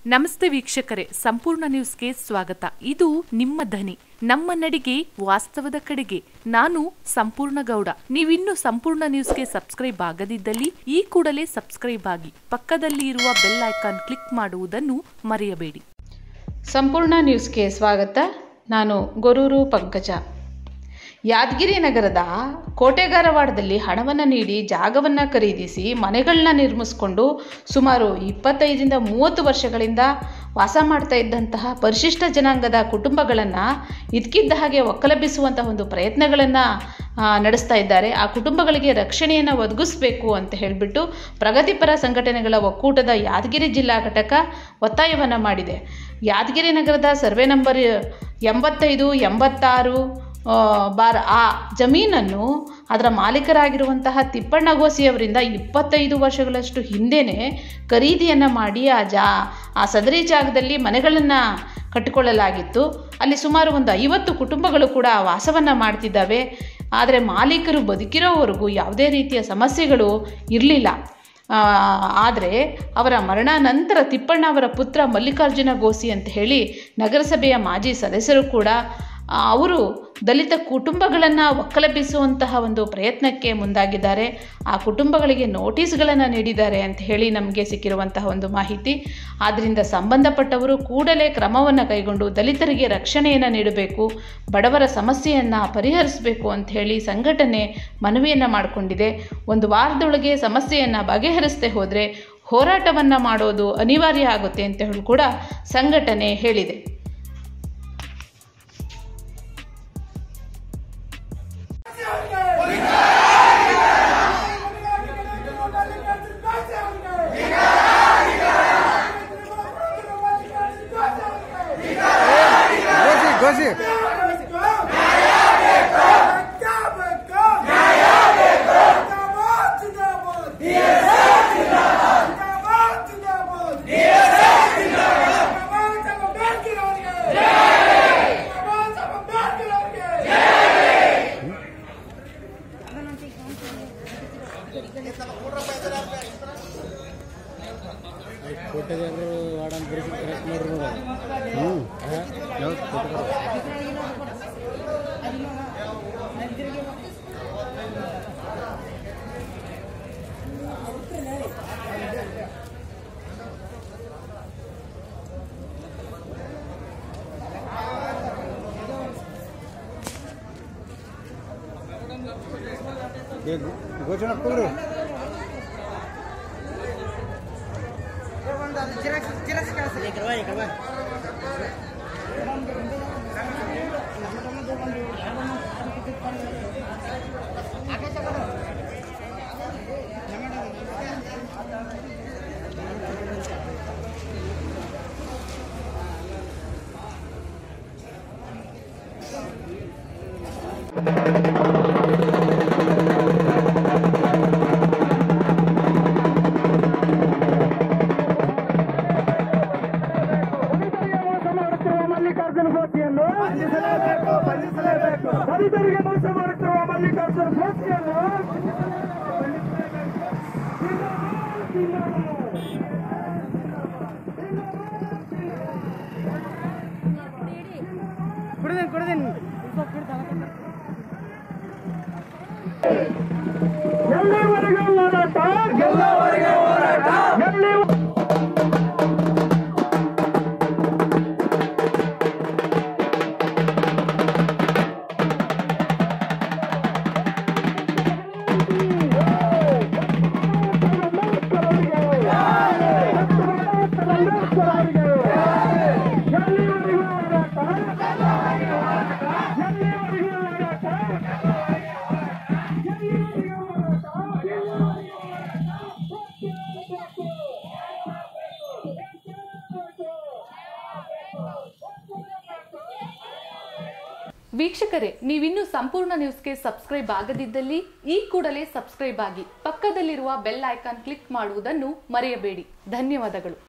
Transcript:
ನಮಸ್ತೆ ವೀಕ್ಷಕರೇ ಸಂಪೂರ್ಣ ನ್ಯೂಸ್ಗೆ ಸ್ವಾಗತ ಇದು ನಿಮ್ಮ ಧ್ವನಿ ನಮ್ಮ ನಡಿಗೆ ವಾಸ್ತವದ ಕಡೆಗೆ ನಾನು ಸಂಪೂರ್ಣ ಗೌಡ ನೀವಿನ್ನು ಸಂಪೂರ್ಣ ನ್ಯೂಸ್ಗೆ ಸಬ್ಸ್ಕ್ರೈಬ್ ಆಗದಿದ್ದಲ್ಲಿ ಈ ಕೂಡಲೇ ಸಬ್ಸ್ಕ್ರೈಬ್ ಆಗಿ ಪಕ್ಕದಲ್ಲಿ ಇರುವ ಬೆಲ್ ಐಕಾನ್ ಕ್ಲಿಕ್ ಮಾಡುವುದನ್ನು ಮರೆಯಬೇಡಿ ಸಂಪೂರ್ಣ ನ್ಯೂಸ್ಗೆ ಸ್ವಾಗತ ನಾನು ಗೊರೂರು ಪಂಕಜ ಯಾದಗಿರಿ ನಗರದ ಕೋಟೆಗಾರವಾಡದಲ್ಲಿ ಹಣವನ್ನು ನೀಡಿ ಜಾಗವನ್ನು ಖರೀದಿಸಿ ಮನೆಗಳನ್ನ ನಿರ್ಮಿಸಿಕೊಂಡು ಸುಮಾರು ಇಪ್ಪತ್ತೈದರಿಂದ ಮೂವತ್ತು ವರ್ಷಗಳಿಂದ ವಾಸ ಮಾಡ್ತಾ ಇದ್ದಂತಹ ಪರಿಶಿಷ್ಟ ಜನಾಂಗದ ಕುಟುಂಬಗಳನ್ನು ಇದ್ಕಿದ್ದ ಹಾಗೆ ಒಕ್ಕಲಬ್ಬಿಸುವಂತಹ ಒಂದು ಪ್ರಯತ್ನಗಳನ್ನು ನಡೆಸ್ತಾ ಇದ್ದಾರೆ ಆ ಕುಟುಂಬಗಳಿಗೆ ರಕ್ಷಣೆಯನ್ನು ಒದಗಿಸಬೇಕು ಅಂತ ಹೇಳಿಬಿಟ್ಟು ಪ್ರಗತಿಪರ ಸಂಘಟನೆಗಳ ಒಕ್ಕೂಟದ ಯಾದಗಿರಿ ಜಿಲ್ಲಾ ಘಟಕ ಒತ್ತಾಯವನ್ನು ಮಾಡಿದೆ ಯಾದಗಿರಿ ನಗರದ ಸರ್ವೆ ನಂಬರ್ ಎಂಬತ್ತೈದು ಎಂಬತ್ತಾರು ಆ, ಬಾರ್ ಆ ಜಮೀನನ್ನು ಅದರ ಮಾಲೀಕರಾಗಿರುವಂತಹ ತಿಪ್ಪಣ್ಣ ಗೋಸಿಯವರಿಂದ ಇಪ್ಪತ್ತೈದು ವರ್ಷಗಳಷ್ಟು ಹಿಂದೆಯೇ ಖರೀದಿಯನ್ನು ಮಾಡಿ ಆ ಜಾ ಆ ಸದರಿ ಜಾಗದಲ್ಲಿ ಮನೆಗಳನ್ನು ಕಟ್ಟಿಕೊಳ್ಳಲಾಗಿತ್ತು ಅಲ್ಲಿ ಸುಮಾರು ಒಂದು ಐವತ್ತು ಕುಟುಂಬಗಳು ಕೂಡ ವಾಸವನ್ನು ಮಾಡ್ತಿದ್ದಾವೆ ಆದರೆ ಮಾಲೀಕರು ಬದುಕಿರೋವರೆಗೂ ಯಾವುದೇ ರೀತಿಯ ಸಮಸ್ಯೆಗಳು ಇರಲಿಲ್ಲ ಆದರೆ ಅವರ ಮರಣ ನಂತರ ತಿಪ್ಪಣ್ಣ ಅವರ ಪುತ್ರ ಮಲ್ಲಿಕಾರ್ಜುನ ಗೋಸಿ ಅಂತ ಹೇಳಿ ನಗರಸಭೆಯ ಮಾಜಿ ಸದಸ್ಯರು ಕೂಡ ಆ, ಅವರು ದಲಿತ ಕುಟುಂಬಗಳನ್ನು ಒಕ್ಕಲೆಬ್ಬಿಸುವಂತಹ ಒಂದು ಪ್ರಯತ್ನಕ್ಕೆ ಮುಂದಾಗಿದ್ದಾರೆ ಆ ಕುಟುಂಬಗಳಿಗೆ ನೋಟಿಸ್ಗಳನ್ನು ನೀಡಿದ್ದಾರೆ ಅಂತ ಹೇಳಿ ನಮಗೆ ಸಿಕ್ಕಿರುವಂತಹ ಒಂದು ಮಾಹಿತಿ ಆದ್ದರಿಂದ ಸಂಬಂಧಪಟ್ಟವರು ಕೂಡಲೇ ಕ್ರಮವನ್ನು ಕೈಗೊಂಡು ದಲಿತರಿಗೆ ರಕ್ಷಣೆಯನ್ನು ನೀಡಬೇಕು ಬಡವರ ಸಮಸ್ಯೆಯನ್ನು ಪರಿಹರಿಸಬೇಕು ಅಂತ ಹೇಳಿ ಸಂಘಟನೆ ಮನವಿಯನ್ನು ಮಾಡಿಕೊಂಡಿದೆ ಒಂದು ವಾರದೊಳಗೆ ಸಮಸ್ಯೆಯನ್ನು ಬಗೆಹರಿಸದೆ ಹೋದರೆ ಹೋರಾಟವನ್ನು ಮಾಡೋದು ಅನಿವಾರ್ಯ ಆಗುತ್ತೆ ಅಂತ ಹೇಳಿ ಕೂಡ ಸಂಘಟನೆ ಹೇಳಿದೆ ಘೋಷಿ ಘೋಷಿ ಕೊಟ್ಟದಾದ್ರು ವಾಡನ್ ಬಿಡಿಸಿ ಕರೆಕ್ಟ್ ಮಾಡ್ರಿ ಹ್ಞೂ ಯಾವ್ದು ಕೊಟ್ಟಿದ್ದಾರೆ ಏ ಘೋಷಣೆ ಕೊಡ್ರಿ ಮಲ್ಲಿಕಾರ್ಜುನ ಗೋಷ್ಠಿಯನ್ನು ಬಂಧಿಸಲೇಬೇಕು ಬಂಧಿಸಲೇಬೇಕು ದಲಿತರಿಗೆ ಮೋಸ ಮಾಡುತ್ತಿರುವ ಮಲ್ಲಿಕಾರ್ಜುನ ಗೋಷ್ಠಿಯನ್ನು ಕುಡ್ದೇನು ಕುಡ್ದೇನು ಎಲ್ಲಿವರೆಗೂ ಹೋರಾಟ ಗೆಲ್ಲವರೆಗೆ ಹೋರಾಟ ಎಲ್ಲಿ ವೀಕ್ಷಕರೇ ನೀವಿನ್ನೂ ಸಂಪೂರ್ಣ ನ್ಯೂಸ್ಗೆ ಸಬ್ಸ್ಕ್ರೈಬ್ ಆಗದಿದ್ದಲ್ಲಿ ಈ ಕೂಡಲೇ ಸಬ್ಸ್ಕ್ರೈಬ್ ಆಗಿ ಪಕ್ಕದಲ್ಲಿರುವ ಬೆಲ್ ಐಕಾನ್ ಕ್ಲಿಕ್ ಮಾಡುವುದನ್ನು ಮರೆಯಬೇಡಿ ಧನ್ಯವಾದಗಳು